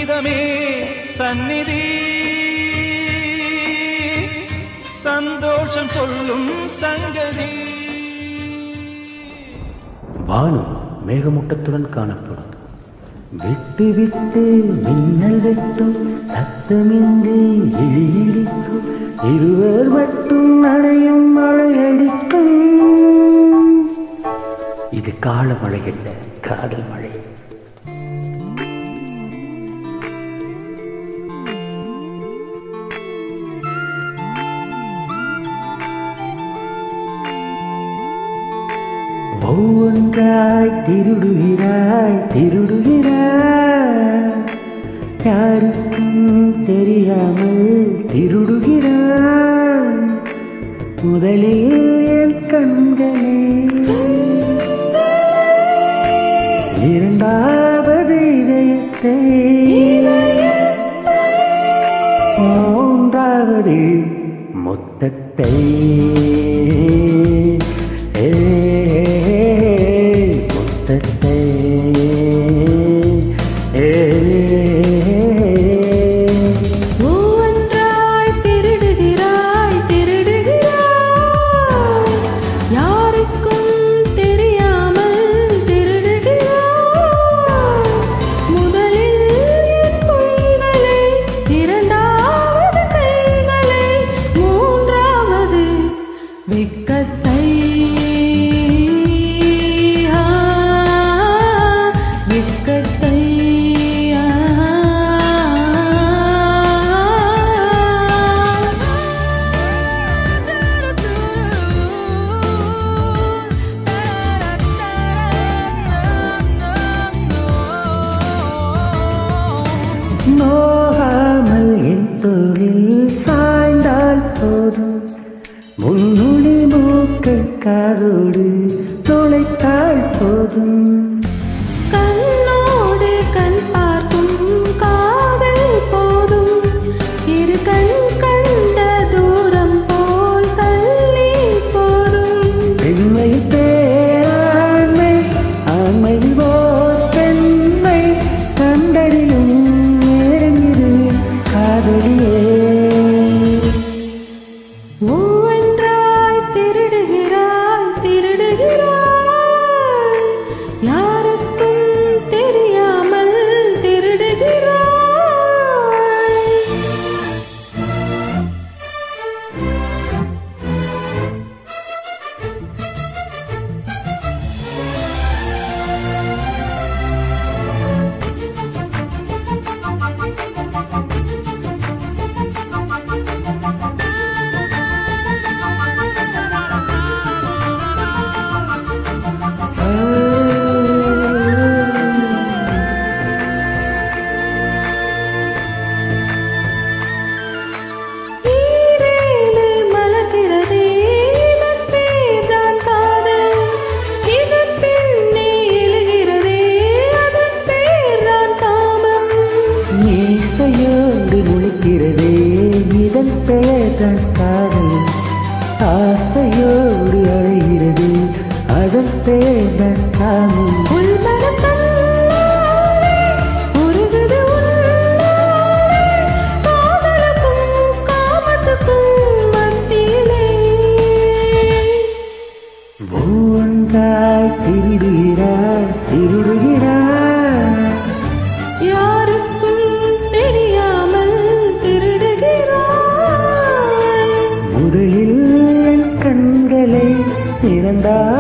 சங்கீதமே சந்நிதி சந்தோஷம் சொல்லும் சங்கதி வானம் மேகமூட்டத்துடன் காணப்படும் விட்டு விட்டு மின்னல் வெட்டும் சத்தமின்றி இழிக்கும் இருவர் மட்டும் நனையும் மழையடிக்கும் இது கால மழை அல்ல காதல் மழை ஒவ்வொன்றாய் திருடுகிறாய் திருடுகிறாய் யாருக்கும் தெரியாமல் திருடுகிறாய் முதலில் என் கண்களே இரண்டாவது இதயத்தை மூன்றாவது மொத்தத்தை ஏ, மொத்தத்தை ஏ, ஒவ்வொன்றாய் திருடுகிறாய் திருடுகிறாய் யாருக்கும் தெரியாமல் திருடுகிறாய் முதலில் என் பொய்களை இரண்டாவது கைகளை மூன்றாவது வெட்கத்தை ஆ, வெட்கத்தை நோகாமல் என் தொழில் சாய்ந்தால் போதும் முன்னுளி மூக்கை காதோடு தொலைத்தால் போதும் கண்ணோடு கண் பார்க்கும் காதல் போதும் இரு கண் கண்ட தூரம் போல் தள்ளி போதும் பெண்மை பேராண்மை ஆண்மை ஓர் பெண்மை கண்டறியும் நேரம் இது காதலியே ஒவ்வொன்றாய் திருடுகிறாய் திருடுகிறாய் யாருக்கும் தெரியாமல் திருடுகிறாய் ஈரேழு மலர்கிறதே, இதன் பேர்தான் காதல். இதன் பின்னே எழுகிறதே, அதன் பேர்தான் காமம். மீசையோடு முழிக்கிறதே இதன் பெயர்தான் காதல் ஆசையோடு அழைகிறது அதன் பெயர்தான் காமம் உள்மனம் தன்னாலே உருகுது உன்னாலே, காதலுக்கும் காமத்துக்கும் மத்தியிலே. ஒவ்வொன்றாய் திருடுகிறாய் திருடுகிறாய் யாருக்கும் தெரியாமல் திருடுகிறாய் முதலில் என் கண்களை திறந்தாய்